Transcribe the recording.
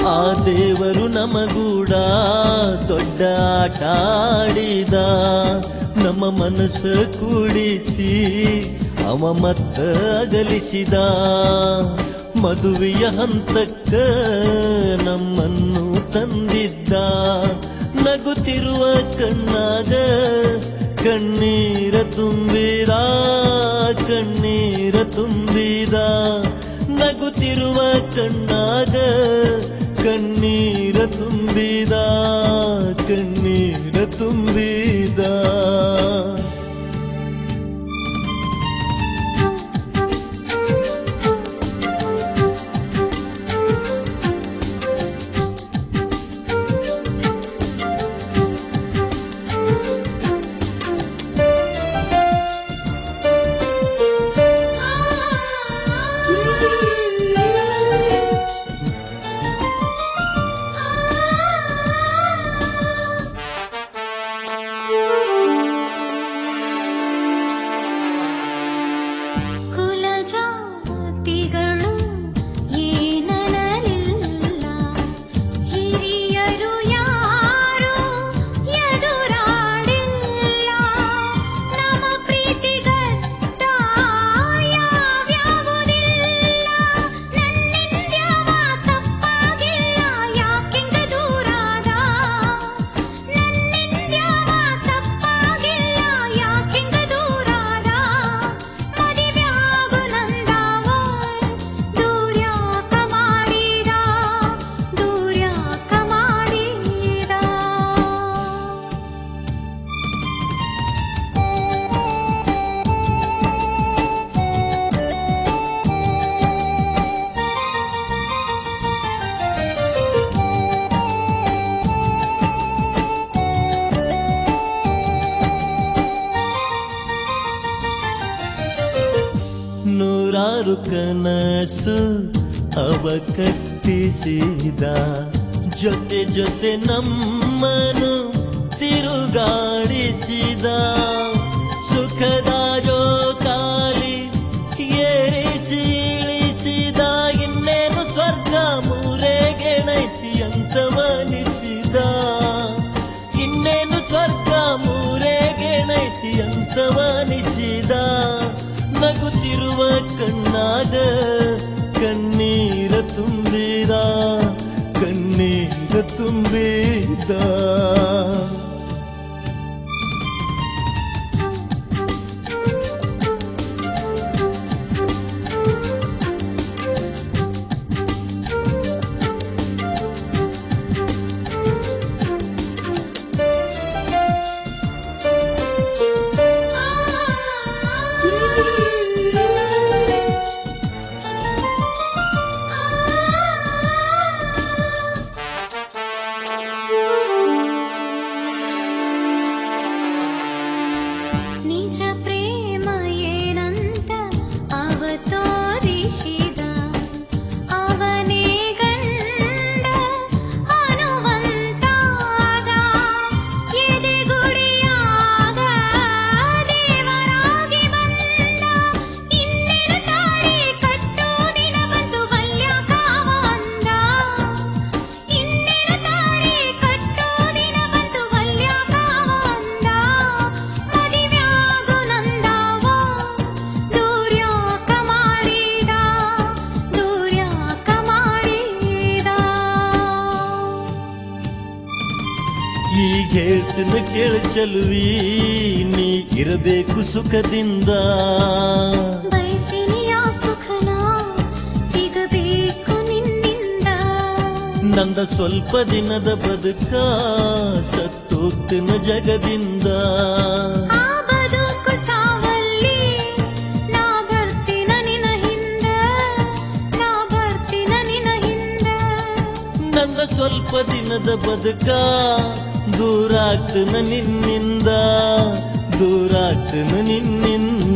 ಆ ದೇವರು ನಮಗೂಡ ದೊಡ್ಡ ಆಟ ಆಡಿದ ನಮ್ಮ ಮನಸ್ಸು ಕೂಡಿಸಿ ಅವ ಮತ್ತ ಅಗಲಿಸಿದ ಮದುವೆಯ ಹಂತಕ್ಕ ನಮ್ಮನ್ನು ತಂದಿದ್ದ ನಗುತ್ತಿರುವ ಕಣ್ಣಾಗ ಕಣ್ಣೀರ ತುಂಬಿದ ಕಣ್ಣೀರ ತುಂಬಿದ ನಗುತ್ತಿರುವ ಕಣ್ಣಾಗ ಕಣ್ಣೀರ ತುಂಬಿದ ಕಣ್ಣೀರ ತುಂಬಿದ ಕುಲಜಾತಿಗಳು ಏನನಲಿಲ್ಲ ಹಿರಿಯರು ಯಾರು ಎದುರಾಡಿಲ್ಲ ನಮ್ಮ ಪ್ರೀತಿಗಟ್ಟ ಯಾವ್ಯಾವುದಿಲ್ಲ ನನ್ನಿಂದ್ಯಾವ ತಪ್ಪಾಗಿಲ್ಲ ಯಾಕಿಂಗ ದೂರಾದ ನನ್ನಿಂದ್ಯಾವ ತಪ್ಪಾಗಿಲ್ಲ ಯಾಕಿಂಗ ದೂರಾದ ಮದಿವ್ಯಾಗು ನಂದಾವ ದೂರ್ಯಾಕ ಮಾಡಿದ ದೂರ್ಯಾಕ ಮಾಡಿದ ನೂರಾರು ಕನಸು ಅವ ಕಟ್ಟಿಸಿದ ಜೊತೆ ಜೊತೆ ನಮ್ಮನು ತಿರುಗಾಡಿಸಿದ ಸುಖದ ಜೋಕಾಲಿ ಏರಿಸಿ ಇಳಿಸಿದ ಇನ್ನೇನು ಸ್ವರ್ಗ ಮೂರೇ ಗೆಣೈತಿ ಅಂತ ಮನಿಸಿದ ಇನ್ನೇನು ಸ್ವರ್ಗ ಮೂರೇ ಗೆಣೈತಿ ಅಂತ ಮನಿಸಿದ ನಗುತ್ತಿರುವ ಕಣ್ಣಾಗ ಕಣ್ಣೀರ ತುಂಬಿದ ಕಣ್ಣೀರ ತುಂಬಿದ ನಿಜ ಪ್ರೇಮ ಏನಂತ ಅವ ತೋರಿಸಿದ ಅವನೇ ಗಂಡ ಹನುಮಂತಾಗ ಎದೆಗುಡಿಯಾಗ ದೇವರಾಗಿ ಬಂದ ಇನ್ನೇನು ತಾಳಿ ಕಟ್ಟೋ ದಿನ ಬಂತು ಬಲ್ಯಾಕಾವ ಅಂದ ಇನ್ನೇನು ತಾಳಿ ಕಟ್ಟೋ ದಿನ ಬಂತು ಬಲ್ಯಾಕಾವ ಅಂದ ಮದಿವ್ಯಾಗು ನಂದಾವ ದೂರ್ಯಾಕ ಮಾಡಿದ ದೂರ್ಯಾಕ ಮಾಡಿದ ಈಗ ಹೇಳ್ತೀನಿ ಕೇಳ ಚಲುವಿ ನೀ ಇರಬೇಕು ಸುಖದಿಂದ ಬಯಸಿನಿಯ ಸುಖನ ಸಿಗಬೇಕು ನಿನ್ನಿಂದ ನಂದ ಸ್ವಲ್ಪ ದಿನದ ಬದುಕ ಸತ್ತೋಗ್ತಿನ ಜಗದಿಂದ ಆ ಬದುಕು ಸಾವಲ್ಲಿ ನಾ ಬರ್ತೀನ ನಿನ ಹಿಂದ ನಾ ಬರ್ತೀನ ನಿನ ಹಿಂದ ನಂದ ಸ್ವಲ್ಪ ದಿನದ ಬದುಕ ದೂರಾಗ್ತನ ನಿನ್ನಿಂದ ದೂರಾಗ್ತನ ನಿನ್ನಿಂದ